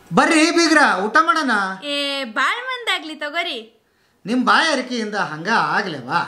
ಬರ್ರಿ ಬೀಗ್ರ ಊಟ ಮಾಡೋಣ ಏ ಬಾಳ್ ಮಂದಾಗ್ಲಿ ತಗೋರಿ ನಿಮ್ಮ ಬಾಯಾರಿಕೆಯಿಂದ ಹಂಗ ಆಗ್ಲೇವಾ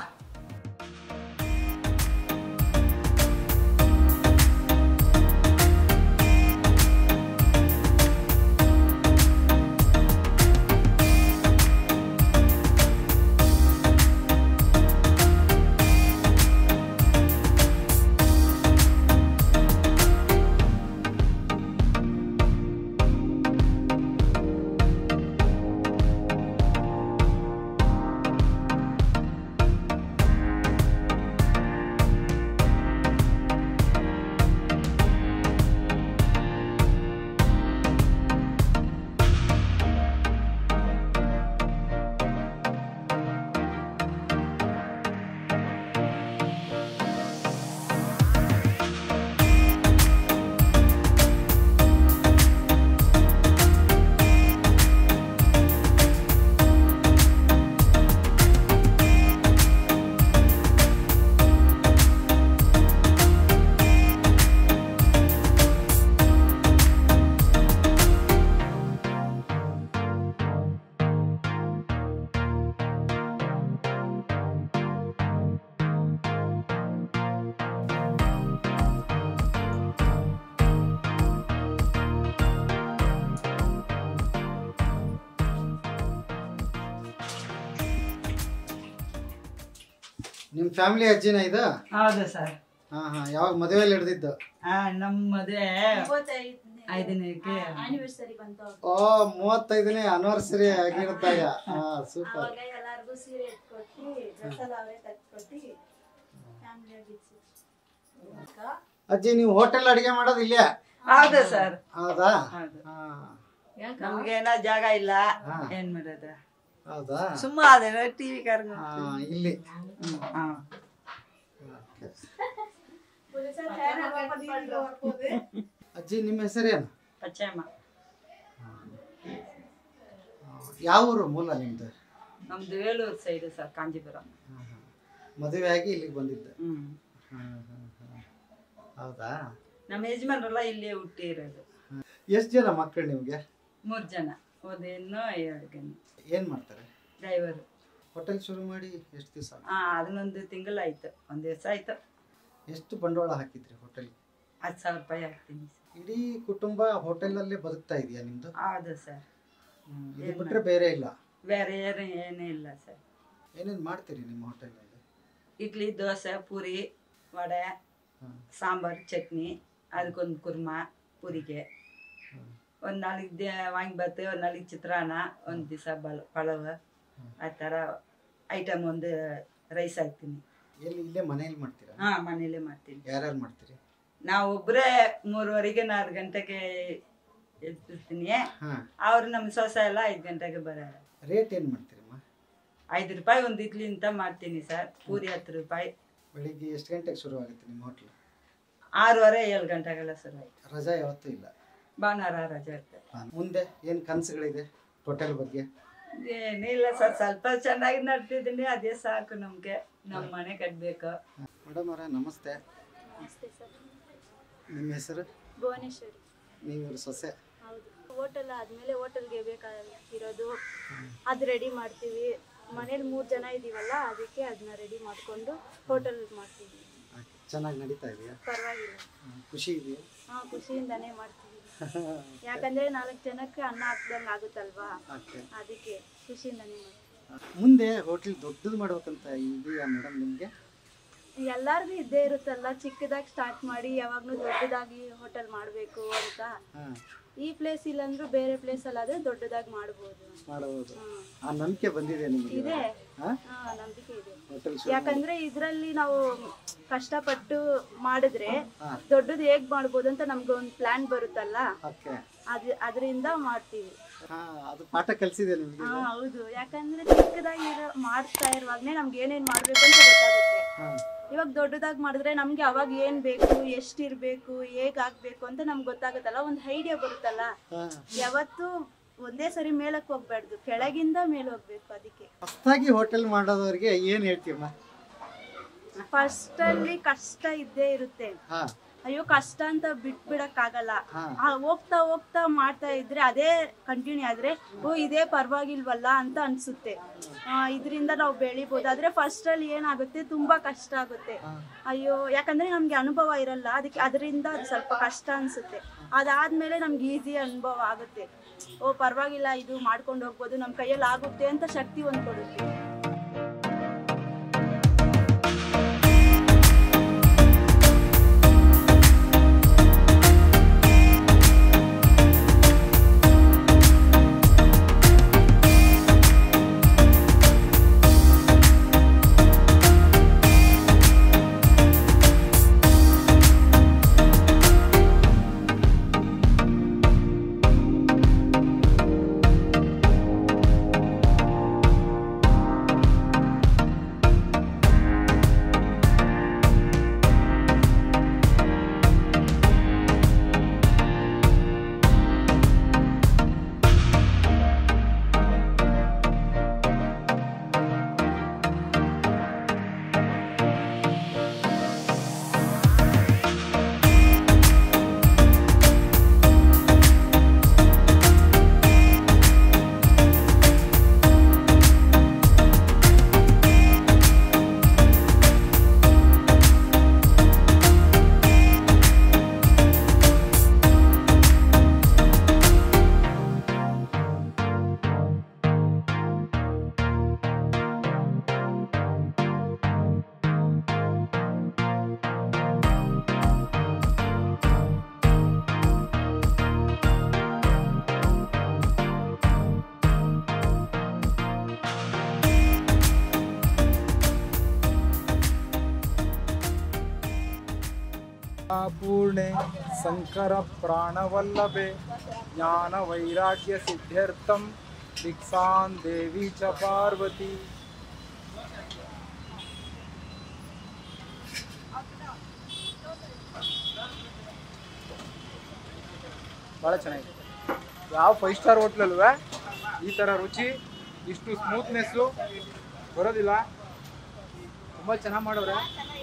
ನಿಮ್ಮ ಫ್ಯಾಮಿಲಿ ಅಜ್ಜಿನ ಇದು ಹೌದು ಸರ್ ಹಾಂ ಹಾಂ ಯಾವಾಗ ಮದುವೆಯಲ್ಲಿ ಹಿಡ್ದಿದ್ದು ಆ ನಮ್ಮ ಮದುವೆ ಐದನೇಕ್ಕೆ ಆನಿವರ್ಸರಿ ಬಂತು ಓ ಮೂವತ್ತೈದನೇ ಅನಿವರ್ಸರಿ ಆಗಿರ್ತಾಗ ಹಾಂ ಸೂಪರ್ ಅವಾಗ ಎಲ್ಲಾರ್ಗು ಸೀರೆ ಎತ್ಕೊಟ್ಟಿ ಡ್ರೆಸ್ ಎಲ್ಲ ಅವರೇ ತೆಗ್ಕೊಟ್ಟಿ ಫ್ಯಾಮಿಲಿ ಆಗಿತ್ತು ಅಜ್ಜಿ ನೀವು ಹೋಟೆಲ್ ಅಡಿಗೆ ಮಾಡೋದು ಇಲ್ಲೇ ಹೌದು ಸರ್ ಹೌದಾ ಹೌದು ಹಾಂ ನಮ್ಗೇನ ಜಾಗ ಇಲ್ಲ ಹಾ. ಏನ್ ಮಾಡೋದು ಹೌದಾ ಸುಮ್ಮ ಅದೇ ಟಿವಿ ಕಾರ್ಗ ಹಾಂ ಇಲ್ಲಿ ಹಾ ಅಜ್ಜಿ ನಿಮ್ಮ ಹೆಸರೇನು ಪಚ್ಚಮ್ಮ ಯಾವ ಊರು ಮೂಲ ನಿಮ್ದು ನಮ್ದು ವೇಲೂರು ಸೈಡ್ ಸರ್ ಕಾಂಜೀಪುರಂ ಮದುವೆ ಆಗಿ ಇಲ್ಲಿಗೆ ಬಂದಿದ್ದೆ ಹ್ಮ್ ಹಾಂ ಹಾಂ ಹಾಂ ಹೌದಾ ನಮ್ಮ ಯಜಮಾನ್ರೆಲ್ಲ ಇಲ್ಲೇ ಹುಟ್ಟಿರೋದು ಎಷ್ಟು ಜನ ಮಕ್ಕಳು ನಿಮಗೆ ಮೂರ್ ಜನ ಒಂದು ಹೆಣ್ಣು ಎರಡು ಗಂಡು ಏನು ಮಾಡ್ತಾರೆ ಡ್ರೈವರು ಹೋಟೆಲ್ ಶುರು ಮಾಡಿ ಎಷ್ಟು ದಿವಸ ಹಾ ಅದನ್ನೊಂದು ತಿಂಗಳಾಯ್ತು ಒಂದ್ ದಿವಸ ಆಯ್ತು ಎಷ್ಟು ಬಂಡವಾಳ ಹಾಕಿದ್ರಿ ಹೋಟೆಲ್ ಹತ್ತು ಸಾವಿರ ರೂಪಾಯಿ ಹಾಕ್ತೀನಿ ಸರ್ ಇಡೀ ಕುಟುಂಬ ಹೋಟೆಲಲ್ಲೇ ಬದುಕ್ತಾ ಇದೆಯಾ ನಿಮ್ದು ಹೌದು ಸರ್ ಹ್ಮ್, ಇದು ಬಿಟ್ರೆ ಬೇರೆ ಇಲ್ಲ ಬೇರೆ ಏನು ಏನೂ ಇಲ್ಲ ಸರ್ ಏನೇನು ಮಾಡ್ತೀರಿ ನಿಮ್ಮ ಹೋಟೆಲ್ನಲ್ಲಿ ಇಡ್ಲಿ ದೋಸೆ ಪೂರಿ ವಡೆ ಹಾಂ ಸಾಂಬಾರು ಚಟ್ನಿ ಅದಕ್ಕೊಂದು ಕುರ್ಮಾ ಪೂರಿಗೆ ಒಂದು ನಾಲ್ಕು ದೇ ವಾಂಗಿಬಾತು ಒಂದು ನಾಲ್ಕು ಚಿತ್ರಾನ್ನ ಒಂದು ದಿವಸ ಬಲ್ ಪಳವ ಆ ಥರ ಐಟಮ್ ಒಂದು ರೈಸ್ ಹಾಕ್ತೀನಿ ಎಲ್ಲಿ ಇಲ್ಲೇ ಮನೇಲಿ ಮಾಡ್ತೀರಾ ಹಾಂ ಮನೇಲೇ ಮಾಡ್ತೀನಿ ಯಾರ್ಯಾರು ಮಾಡ್ತೀರಿ ನಾವು ಒಬ್ಬರೇ ಮೂರುವರೆಗೆ ನಾಲ್ಕು ಗಂಟೆಗೆ ಎದ್ದಿರ್ತೀನಿ ಹಾಂ ಅವ್ರು ನಮ್ಮ ಸೊಸೆ ಎಲ್ಲ ಐದು ಗಂಟೆಗೆ ಬರೋರು ರೇಟ್ ಏನು ಮಾಡ್ತೀರಮ್ಮ ಐದು ರೂಪಾಯಿ ಒಂದು ಇಡ್ಲಿ ಅಂತ ಮಾಡ್ತೀನಿ ಸರ್ ಪೂರಿ ಹತ್ತು ರೂಪಾಯಿ ಬೆಳಿಗ್ಗೆ ಎಷ್ಟು ಗಂಟೆಗೆ ಶುರು ಆಗುತ್ತೆ ನಿಮ್ಮ ಹೋಟ್ಲು ಆರೂವರೆ ಏಳು ಗಂಟೆಗೆಲ್ಲ ಶುರು ಆಯ್ತು ರಜಾ ಯಾವತ್ತೂ ಇಲ್ಲ ಭಾನುವಾರ ರಜೆ ಇರ್ತದೆ ಹಾಂ. ಮುಂದೆ ಏನು ಕನಸುಗಳಿದೆ ಹೋಟೆಲ್ ಬಗ್ಗೆ ಏನಿಲ್ಲ ಸರ್ ಸ್ವಲ್ಪ ಚೆನ್ನಾಗಿ ನಡ್ತಿದ್ದೀನಿ ಅದೇ ಸಾಕು ನಮ್ಗೆ ನಮ್ಮ ಮನೆ ಕಟ್ಬೇಕು ಮೇಡಮ್ ಅವರೇ ನಮಸ್ತೆ ನಮಸ್ತೆ ಸರ್ ನಿಮ್ಮ ಹೆಸರು ಭುವನೇಶ್ವರಿ ನೀವು ಇವ್ರ ಸೊಸೆ ಹೌದು ಹೋಟೆಲ್ ಆದ್ಮೇಲೆ ಹೋಟೆಲ್ಗೆ ಬೇಕಾಗಿರೋದು ಅದು ರೆಡಿ ಮಾಡ್ತೀವಿ ಮನೇಲಿ ಮೂರು ಜನ ಇದೀವಲ್ಲ ಅದಕ್ಕೆ ಅದನ್ನ ರೆಡಿ ಮಾಡಿಕೊಂಡು ಹೋಟೆಲ್ ಮಾಡ್ತೀವಿ ಆಯ್ತು. ಚೆನ್ನಾಗಿ ನಡೀತಾ ಇದೆಯಾ ಪರವಾಗಿಲ್ಲ ಹ್ಮ್. ಖುಷಿ ಇದೆಯಾ ಹಾಂ ಖುಷಿಯಿಂದಾನೇ ಮಾಡ್ತೀವಿ ಯಾಕಂದ್ರೆ ನಾಲ್ಕು ಜನಕ್ಕೆ ಅನ್ನ ಹಾಕ್ದಂಗೆ ಆಗುತ್ತಲ್ವಾ ಓಕೆ ಅದಕ್ಕೆ ಖುಷಿಯಿಂದಾನೇ ಮಾಡ್ತೀವಿ ಮುಂದೆ ಹೋಟೆಲ್ ದೊಡ್ಡದು ಮಾಡ್ಬೇಕಂತ ಇದೆಯಾ ಮೇಡಮ್ ನಿಮಗೆ ಎಲ್ಲಾರ್ಗು ಇದ್ದೇ ಇರುತ್ತಲ್ಲ ಚಿಕ್ಕದಾಗಿ ಸ್ಟಾರ್ಟ್ ಮಾಡಿ ಯಾವಾಗ್ಲೂ ದೊಡ್ಡದಾಗಿ ಹೋಟೆಲ್ ಮಾಡಬೇಕು ಅಂತ ಹಾಂ ಈ ಪ್ಲೇಸ್ ಇಲ್ಲಾಂದ್ರೂ ಬೇರೆ ಪ್ಲೇಸ್ ಅಲ್ಲಾದ್ರೆ ದೊಡ್ಡದಾಗಿ ಮಾಡ್ಬೋದು ಮಾಡಬಹುದು ಹ್ಮ್. ಆ ನಂಬಿಕೆ ಬಂದಿದೆ ನಿಮಗೆ ಇದೆ ಹಾಂ ಹಾ ನಂಬಿಕೆ ಇದೆ ಹೋಟೆಲ್ ಶುರು ಯಾಕಂದ್ರೆ ಇದ್ರಲ್ಲಿ ನಾವು ಕಷ್ಟಪಟ್ಟು ಮಾಡಿದ್ರೆ ಹಾ. ದೊಡ್ಡದು ಹೇಗ್ ಮಾಡ್ಬೋದು ಅಂತ ನಮ್ಗೆ ಒಂದು ಪ್ಲಾನ್ ಬರುತ್ತಲ್ಲ ಓಕೆ ಅದ್ ಅದರಿಂದ ಮಾಡ್ತೀವಿ ಹಾಂ ಅದು ಪಾಠ ಕಲಿಸಿದೆ ನಿಮಗೆ ಹಾ ಹೌದು ಯಾಕಂದ್ರೆ ಚಿಕ್ಕದಾಗಿ ಇರೋ- ಮಾಡ್ತಾ ಇರುವಾಗನೇ ನಮ್ಗೆ ಏನೇನ್ ಮಾಡ್ಬೇಕು ಅಂತ ಗೊತ್ತಾಗುತ್ತೆ ಹಾಂ ಇವಾಗ ದೊಡ್ಡದಾಗಿ ಮಾಡಿದ್ರೆ ನಮ್ಗೆ ಅವಾಗ ಏನ್ ಬೇಕು ಎಷ್ಟಿರ್ಬೇಕು ಹೇಗ್ ಆಗ್ಬೇಕು ಅಂತ ನಮ್ಗೆ ಗೊತ್ತಾಗುತ್ತಲ್ಲ ಒಂದು ಐಡಿಯಾ ಬರುತ್ತಲ್ಲ ಹಾಂ ಯಾವತ್ತು ಒಂದೇ ಸರಿ ಮೇಲಕ್ಕೆ ಹೋಗ್ಬಾರ್ದು ಕೆಳಗಿಂದ ಮೇಲೆ ಹೋಗ್ಬೇಕು ಅದಕ್ಕೆ ಹೊಸದಾಗಿ ಹೋಟೆಲ್ ಮಾಡೋದವ್ರಿಗೆ ಏನು ಹೇಳ್ತೀಯಮ್ಮ ಫಸ್ಟ್ ಅಲ್ಲಿ ಕಷ್ಟ ಇದ್ದೇ ಇರುತ್ತೆ ಹಾಂ ಅಯ್ಯೋ ಕಷ್ಟ ಅಂತ ಬಿಟ್ಬಿಡಕ್ಕಾಗಲ್ಲ ಹಾ. ಆ, ಹೋಗ್ತಾ ಹೋಗ್ತಾ ಮಾಡ್ತಾ ಇದ್ರೆ ಅದೇ ಕಂಟಿನ್ಯೂ ಆದ್ರೆ ಓ ಇದೇ ಪರವಾಗಿಲ್ವಲ್ಲ ಅಂತ ಅನ್ಸುತ್ತೆ ಇದರಿಂದ ನಾವು ಬೆಳಿಬೋದು ಆದ್ರೆ ಫಸ್ಟ್ ಅಲ್ಲಿ ಏನಾಗುತ್ತೆ ತುಂಬಾ ಕಷ್ಟ ಆಗುತ್ತೆ ಅಯ್ಯೋ ಯಾಕಂದ್ರೆ ನಮ್ಗೆ ಅನುಭವ ಇರಲ್ಲ ಅದಕ್ಕೆ ಅದರಿಂದ ಅದು ಸ್ವಲ್ಪ ಕಷ್ಟ ಅನ್ಸುತ್ತೆ ಅದಾದ್ಮೇಲೆ ನಮ್ಗೆ ಈಸಿ ಅನುಭವ ಆಗುತ್ತೆ ಓ ಪರವಾಗಿಲ್ಲ ಇದು ಮಾಡ್ಕೊಂಡು ಹೋಗ್ಬೋದು ನಮ್ಮ ಕೈಯಲ್ಲಿ ಆಗುತ್ತೆ ಅಂತ ಶಕ್ತಿ ಒಂದು ಕೊಡುತ್ತೆ पूर्णे शङ्कर प्राणवल्लभे ज्ञानवैराग्यसिद्ध्यर्थं भिक्षां देवी च पार्वती ಭಾಳ ಚೆನ್ನಾಗಿದೆ ಯಾವ ಫೈವ್ ಸ್ಟಾರ್ ಹೋಟ್ಲಲ್ವೇ ಈ ಥರ ರುಚಿ ಇಷ್ಟು ಸ್ಮೂತ್ನೆಸ್ಸು ಬರೋದಿಲ್ಲ ತುಂಬ ಚೆನ್ನಾಗಿ ಮಾಡೋರೆ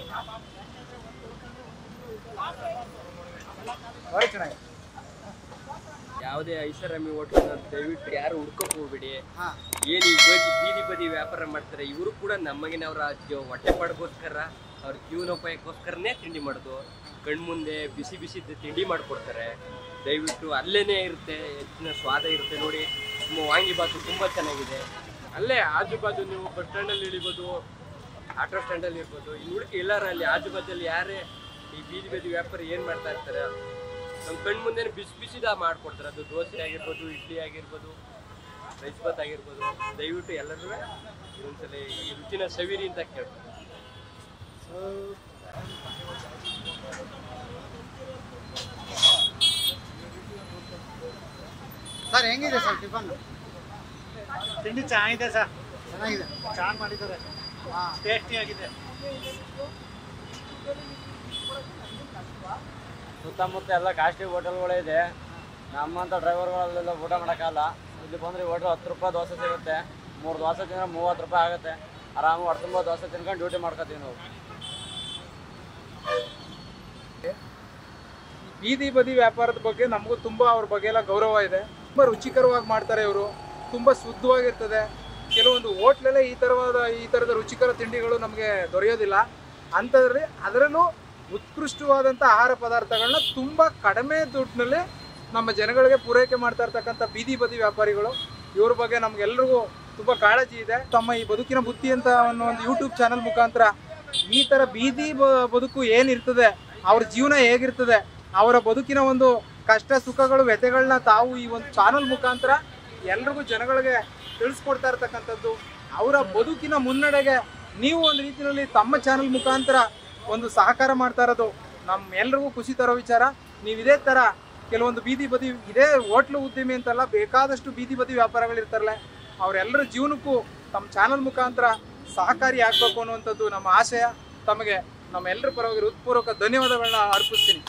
ಭಾಳ ಚೆನ್ನಾಗಿದೆ ಯಾವುದೇ ಐಷಾರಾಮಿ ಹೋಟ್ಲ್ ದಯವಿಟ್ಟು ಯಾರು ಹುಡ್ಕೋಕ್ ಹೋಗ್ಬೇಡಿ ಹಾ. ಏನ್ ಈ ಬದಿ ಬೀದಿ ಬದಿ ವ್ಯಾಪಾರ ಮಾಡ್ತಾರೆ ಇವರು ಕೂಡ ನಮ್ಮಗಿನವರ ಹೊಟ್ಟೆ ಪಾಡ್ಗೋಸ್ಕರ ಅವ್ರ ಜೀವನೋಪಾಯಕ್ಕೋಸ್ಕರನೇ ತಿಂಡಿ ಮಾಡೋದು ಕಣ್ಮುಂದೆ ಬಿಸಿ ಬಿಸಿ ತಿಂಡಿ ಮಾಡ್ಕೊಡ್ತಾರೆ ದಯವಿಟ್ಟು ಅಲ್ಲೇನೆ ಇರುತ್ತೆ ಹೆಚ್ಚಿನ ಸ್ವಾದ ಇರುತ್ತೆ ನೋಡಿ ನಿಮ್ಮ ವಾಂಗಿಬಾತು ತುಂಬಾ ಚೆನ್ನಾಗಿದೆ ಅಲ್ಲೇ ಆಜು ಬಾಜು ನೀವು ಬಸ್ ಸ್ಟ್ಯಾಂಡಲ್ಲಿ ಇಳಿಬೋದು ಆಟೋ ಸ್ಟ್ಯಾಂಡಲ್ಲಿ ಇರ್ಬೋದು ಇನ್ನು ಉಳಿಕೆ ಎಲ್ಲಾರ ಅಲ್ಲಿ ಆಜು ಬಾಜಲ್ಲಿ ಯಾರೇ ಈ ಬೀದಿ ಬದಿ ವ್ಯಾಪಾರ ಏನು ಮಾಡ್ತಾ ಇರ್ತಾರೆ ನಮ್ಮ ಕಣ್ಣು ಮುಂದೆ ಬಿಸಿ ಬಿಸಿದ ಮಾಡ್ಕೊಡ್ತಾರೆ ಅದು ದೋಸೆ ಆಗಿರ್ಬೋದು ಇಡ್ಲಿ ಆಗಿರ್ಬೋದು ರೈಸ್ ಬಾತ್ ಆಗಿರ್ಬೋದು ದಯವಿಟ್ಟು ಎಲ್ಲರೂ ಒಂದ್ಸಲ ಈ ರುಚಿನ ಸವಿರಿ ಅಂತ ಕೇಳ್ತಾರೆ ಸರ್ ಹೆಂಗಿದೆ ಸರ್ ಟಿಫನ್ ತಿಂಡಿ ಚೆನ್ನಾಗಿದೆ ಸರ್ ಚೆನ್ನಾಗಿದೆ ಚೆನ್ನಾಗಿ ಮಾಡಿದ್ದಾರೆ ಹಾಂ ಟೇಸ್ಟಿ ಆಗಿದೆ ಸುತ್ತಮುತ್ತ ಎಲ್ಲ ಕಾಸ್ಟ್ಲಿ ಹೋಟೆಲ್ಗಳೇ ಇದೆ ನಮ್ಮಂಥ ಡ್ರೈವರ್ಗಳಲ್ಲೆಲ್ಲ ಊಟ ಮಾಡೋಕ್ಕಲ್ಲ ಇಲ್ಲಿ ಬಂದರೆ ಹೋಟ್ಲ್ ಹತ್ತು ರೂಪಾಯಿ ದೋಸೆ ಸಿಗುತ್ತೆ ಮೂರು ದೋಸೆ ತಿಂದರೆ ಮೂವತ್ತು ರೂಪಾಯಿ ಆಗುತ್ತೆ ಆರಾಮಾಗಿ ಹೊಟ್ಟೆ ತುಂಬ ದೋಸೆ ತಿನ್ಕೊಂಡು ಡ್ಯೂಟಿ ಮಾಡ್ಕೊತೀವಿ ನಾವು ಬೀದಿ ಬದಿ ವ್ಯಾಪಾರದ ಬಗ್ಗೆ ನಮಗೂ ತುಂಬ ಅವ್ರ ಬಗ್ಗೆ ಎಲ್ಲ ಗೌರವ ಇದೆ ತುಂಬ ರುಚಿಕರವಾಗಿ ಮಾಡ್ತಾರೆ ಇವರು ತುಂಬ ಶುದ್ಧವಾಗಿರ್ತದೆ ಕೆಲವೊಂದು ಹೋಟ್ಲಲ್ಲೇ ಈ ಥರವಾದ ಈ ಥರದ ರುಚಿಕರ ತಿಂಡಿಗಳು ನಮಗೆ ದೊರೆಯೋದಿಲ್ಲ ಅಂಥದ್ರಲ್ಲಿ ಅದರಲ್ಲೂ ಉತ್ಕೃಷ್ಟವಾದಂಥ ಆಹಾರ ಪದಾರ್ಥಗಳನ್ನ ತುಂಬ ಕಡಿಮೆ ದುಡ್ಡಿನಲ್ಲಿ ನಮ್ಮ ಜನಗಳಿಗೆ ಪೂರೈಕೆ ಮಾಡ್ತಾ ಇರ್ತಕ್ಕಂಥ ಬೀದಿ ಬದಿ ವ್ಯಾಪಾರಿಗಳು ಇವ್ರ ಬಗ್ಗೆ ನಮ್ಗೆಲ್ರಿಗೂ ತುಂಬ ಕಾಳಜಿ ಇದೆ ತಮ್ಮ ಈ ಬದುಕಿನ ಬುತ್ತಿ ಅಂತ ಅನ್ನೋ ಒಂದು ಯೂಟ್ಯೂಬ್ ಚಾನಲ್ ಮುಖಾಂತರ ಈ ಥರ ಬೀದಿ ಬ- ಬದುಕು ಏನಿರ್ತದೆ ಅವ್ರ ಜೀವನ ಹೇಗಿರ್ತದೆ ಅವರ ಬದುಕಿನ ಒಂದು ಕಷ್ಟ ಸುಖಗಳು ವ್ಯಥೆಗಳನ್ನ ತಾವು ಈ ಒಂದು ಚಾನಲ್ ಮುಖಾಂತರ ಎಲ್ರಿಗೂ ಜನಗಳಿಗೆ ತಿಳಿಸ್ಕೊಡ್ತಾ ಇರ್ತಕ್ಕಂಥದ್ದು ಅವರ ಬದುಕಿನ ಮುನ್ನಡೆಗೆ ನೀವು ಒಂದು ರೀತಿಯಲ್ಲಿ ತಮ್ಮ ಚಾನಲ್ ಮುಖಾಂತರ ಒಂದು ಸಹಕಾರ ಮಾಡ್ತಾ ಇರೋದು ನಮ್ಮ ಎಲ್ರಿಗೂ ಖುಷಿ ತರೋ ವಿಚಾರ ನೀವು ಇದೇ ಥರ ಕೆಲವೊಂದು ಬೀದಿ ಬದಿ ಇದೇ ಹೋಟ್ಲು ಉದ್ಯಮಿ ಅಂತಲ್ಲ ಬೇಕಾದಷ್ಟು ಬೀದಿ ಬದಿ ವ್ಯಾಪಾರಗಳಿರ್ತಾರಲ್ಲ ಅವರೆಲ್ಲರ ಜೀವನಕ್ಕೂ ತಮ್ಮ ಚಾನಲ್ ಮುಖಾಂತರ ಸಹಕಾರಿ ಆಗಬೇಕು ಅನ್ನುವಂಥದ್ದು ನಮ್ಮ ಆಶಯ ತಮಗೆ ನಮ್ಮೆಲ್ಲರ ಪರವಾಗಿ ಹೃತ್ಪೂರ್ವಕ ಧನ್ಯವಾದಗಳನ್ನ ಅರ್ಪಿಸ್ತೀನಿ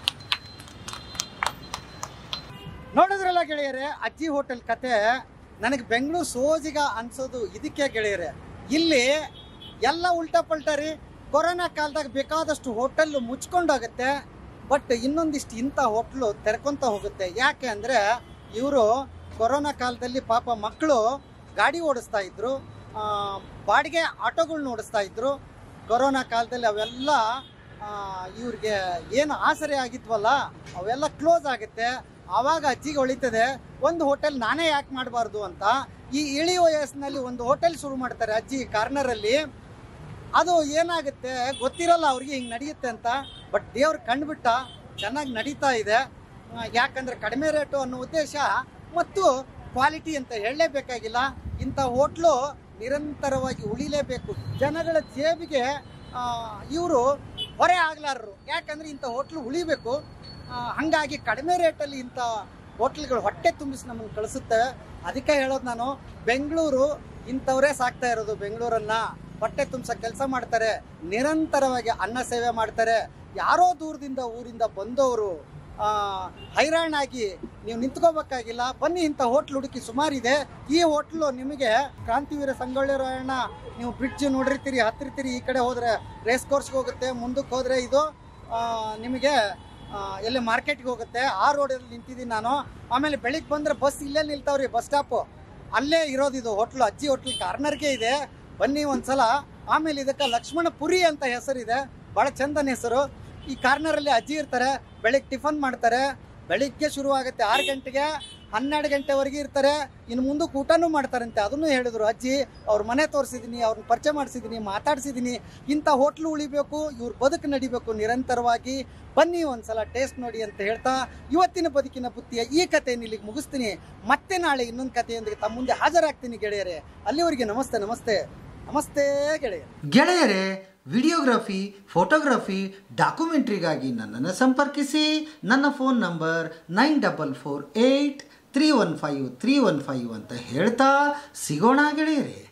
ನೋಡಿದ್ರಲ್ಲ ಗೆಳೆಯರೆ ಅಜ್ಜಿ ಹೋಟೆಲ್ ಕತೆ ನನಗೆ ಬೆಂಗಳೂರು ಸೋಜಿಗ ಅನ್ಸೋದು ಇದಕ್ಕೆ ಗೆಳೆಯರೆ ಇಲ್ಲಿ ಎಲ್ಲ ಉಲ್ಟಾ ಪಲ್ಟಾ ರೀ ಕೊರೋನಾ ಕಾಲದಾಗ ಬೇಕಾದಷ್ಟು ಹೋಟೆಲ್ ಮುಚ್ಕೊಂಡೋಗುತ್ತೆ ಬಟ್ ಇನ್ನೊಂದಿಷ್ಟು ಇಂಥ ಹೋಟ್ಲು ತೆರ್ಕೊಂತ ಹೋಗುತ್ತೆ ಯಾಕೆ ಅಂದರೆ ಇವರು ಕೊರೋನಾ ಕಾಲದಲ್ಲಿ ಪಾಪ ಮಕ್ಕಳು ಗಾಡಿ ಓಡಿಸ್ತಾ ಇದ್ರು ಆ, ಬಾಡಿಗೆ ಆಟೋಗಳ್ನ ಓಡಿಸ್ತಾ ಇದ್ರು ಕೊರೋನಾ ಕಾಲದಲ್ಲಿ ಅವೆಲ್ಲ ಆ, ಇವ್ರಿಗೆ ಏನು ಆಸರೆ ಆಗಿದ್ವಲ್ಲ ಅವೆಲ್ಲ ಕ್ಲೋಸ್ ಆಗುತ್ತೆ ಆವಾಗ ಅಜ್ಜಿಗೆ ಹೊಳಿತದೆ ಒಂದು ಹೋಟೆಲ್ ನಾನೇ ಯಾಕೆ ಮಾಡಬಾರ್ದು ಅಂತ ಈ ಇಳಿ ವಯಸ್ಸಿನಲ್ಲಿ ಒಂದು ಹೋಟೆಲ್ ಶುರು ಮಾಡ್ತಾರೆ ಅಜ್ಜಿ ಕಾರ್ನರಲ್ಲಿ ಅದು ಏನಾಗುತ್ತೆ ಗೊತ್ತಿರಲ್ಲ ಅವ್ರಿಗೆ ಹಿಂಗೆ ನಡೆಯುತ್ತೆ ಅಂತ ಬಟ್ ದೇವ್ರು ಕಂಡುಬಿಟ್ಟ ಚೆನ್ನಾಗಿ ನಡೀತಾ ಇದೆ ಆ, ಯಾಕಂದ್ರೆ ಕಡಿಮೆ ರೇಟು ಅನ್ನೋ ಉದ್ದೇಶ ಮತ್ತು ಕ್ವಾಲಿಟಿ ಅಂತ ಹೇಳಲೇಬೇಕಾಗಿಲ್ಲ ಇಂಥ ಹೋಟ್ಲು ನಿರಂತರವಾಗಿ ಉಳಿಲೇಬೇಕು ಜನಗಳ ಜೇಬಿಗೆ ಇವರು ಹೊರೆ ಆಗ್ಲಾರರು ಯಾಕಂದ್ರೆ ಇಂಥ ಹೋಟ್ಲು ಉಳಿಬೇಕು ಆ, ಹಂಗಾಗಿ ಕಡಿಮೆ ರೇಟಲ್ಲಿ ಇಂಥ ಹೋಟ್ಲ್ಗಳು ಹೊಟ್ಟೆ ತುಂಬಿಸಿ ನಮ್ಮನ್ನು ಕಳಿಸುತ್ತವೆ ಅದಕ್ಕೆ ಹೇಳೋದು ನಾನು ಬೆಂಗಳೂರು ಇಂಥವರೇ ಸಾಕ್ತಾ ಇರೋದು ಬೆಂಗಳೂರನ್ನ ಹೊಟ್ಟೆ ತುಂಬಿಸೋ ಕೆಲಸ ಮಾಡ್ತಾರೆ ನಿರಂತರವಾಗಿ ಅನ್ನ ಸೇವೆ ಮಾಡ್ತಾರೆ ಯಾರೋ ದೂರದಿಂದ ಊರಿಂದ ಬಂದವರು ಆ, ಹೈರಾಣಾಗಿ ನೀವು ನಿಂತ್ಕೋಬೇಕಾಗಿಲ್ಲ ಬನ್ನಿ ಇಂಥ ಹೋಟ್ಲ್ ಹುಡುಕಿ ಸುಮಾರಿದೆ ಈ ಹೋಟ್ಲು ನಿಮಗೆ ಕ್ರಾಂತಿವೀರ ಸಂಗೊಳ್ಳಿ ರಾಯಣ್ಣ ನೀವು ಬ್ರಿಡ್ಜ್ ನೋಡಿರ್ತೀರಿ ಹತ್ತಿರ್ತೀರಿ ಈ ಕಡೆ ಹೋದ್ರೆ ರೇಸ್ ಕೋರ್ಸ್ಗೆ ಹೋಗುತ್ತೆ ಮುಂದಕ್ಕೆ ಹೋದ್ರೆ ಇದು ಆ, ನಿಮಗೆ ಆ, ಎಲ್ಲಿ ಮಾರ್ಕೆಟ್ಗೆ ಹೋಗುತ್ತೆ ಆ ರೋಡಲ್ಲಿ ನಿಂತಿದ್ದೀನಿ ನಾನು ಆಮೇಲೆ ಬೆಳಿಗ್ಗೆ ಬಂದ್ರೆ ಬಸ್ ಇಲ್ಲೇ ನಿಲ್ತಾವ್ರಿ ಬಸ್ ಸ್ಟಾಪು ಅಲ್ಲೇ ಇರೋದು ಇದು ಹೋಟ್ಲು ಅಜ್ಜಿ ಹೋಟ್ಲ್ ಕಾರ್ನರ್ಗೆ ಇದೆ ಬನ್ನಿ ಒಂದ್ಸಲ ಆಮೇಲೆ ಇದಕ್ಕೆ ಲಕ್ಷ್ಮಣ ಪುರಿ ಅಂತ ಹೆಸರಿದೆ ಭಾಳ ಚಂದನ ಹೆಸರು ಈ ಕಾರ್ನರಲ್ಲಿ ಅಜ್ಜಿ ಇರ್ತಾರೆ ಬೆಳಿಗ್ಗೆ ಟಿಫನ್ ಮಾಡ್ತಾರೆ ಬೆಳಿಗ್ಗೆ ಶುರು ಆಗುತ್ತೆ ಆರು ಗಂಟೆಗೆ ಹನ್ನೆರಡು ಗಂಟೆವರೆಗೆ ಇರ್ತಾರೆ ಇನ್ನು ಮುಂದಕ್ಕೆ ಊಟನೂ ಮಾಡ್ತಾರಂತೆ ಅದನ್ನು ಹೇಳಿದ್ರು ಅಜ್ಜಿ ಅವ್ರ ಮನೆ ತೋರಿಸಿದ್ದೀನಿ ಅವ್ರನ್ನ ಪರಿಚಯ ಮಾಡಿಸಿದ್ದೀನಿ ಮಾತಾಡ್ಸಿದ್ದೀನಿ ಇಂಥ ಹೋಟ್ಲು ಉಳಿಬೇಕು ಇವ್ರ ಬದುಕು ನಡಿಬೇಕು ನಿರಂತರವಾಗಿ ಬನ್ನಿ ಒಂದ್ಸಲ ಟೇಸ್ಟ್ ನೋಡಿ ಅಂತ ಹೇಳ್ತಾ ಇವತ್ತಿನ ಬದುಕಿನ ಬುತ್ತಿಯ ಈ ಕಥೆಯನ್ನು ಇಲ್ಲಿಗೆ ಮುಗಿಸ್ತೀನಿ ಮತ್ತೆ ನಾಳೆ ಇನ್ನೊಂದು ಕಥೆಯೊಂದಿಗೆ ತಮ್ಮ ಮುಂದೆ ಹಾಜರಾಗ್ತೀನಿ ಗೆಳೆಯರೇ ಅಲ್ಲಿವರೆಗೆ ನಮಸ್ತೆ ನಮಸ್ತೆ ನಮಸ್ತೆ ಗೆಳೆಯರೆ ಗೆಳೆಯರೇ ವಿಡಿಯೋಗ್ರಫಿ ಫೋಟೋಗ್ರಫಿ ಡಾಕ್ಯುಮೆಂಟ್ರಿಗಾಗಿ ನನ್ನನ್ನು ಸಂಪರ್ಕಿಸಿ ನನ್ನ phone number nine double four eight three one five three one five ಅಂತ ಹೇಳ್ತಾ ಸಿಗೋಣ ಗೆಳೆಯರೇ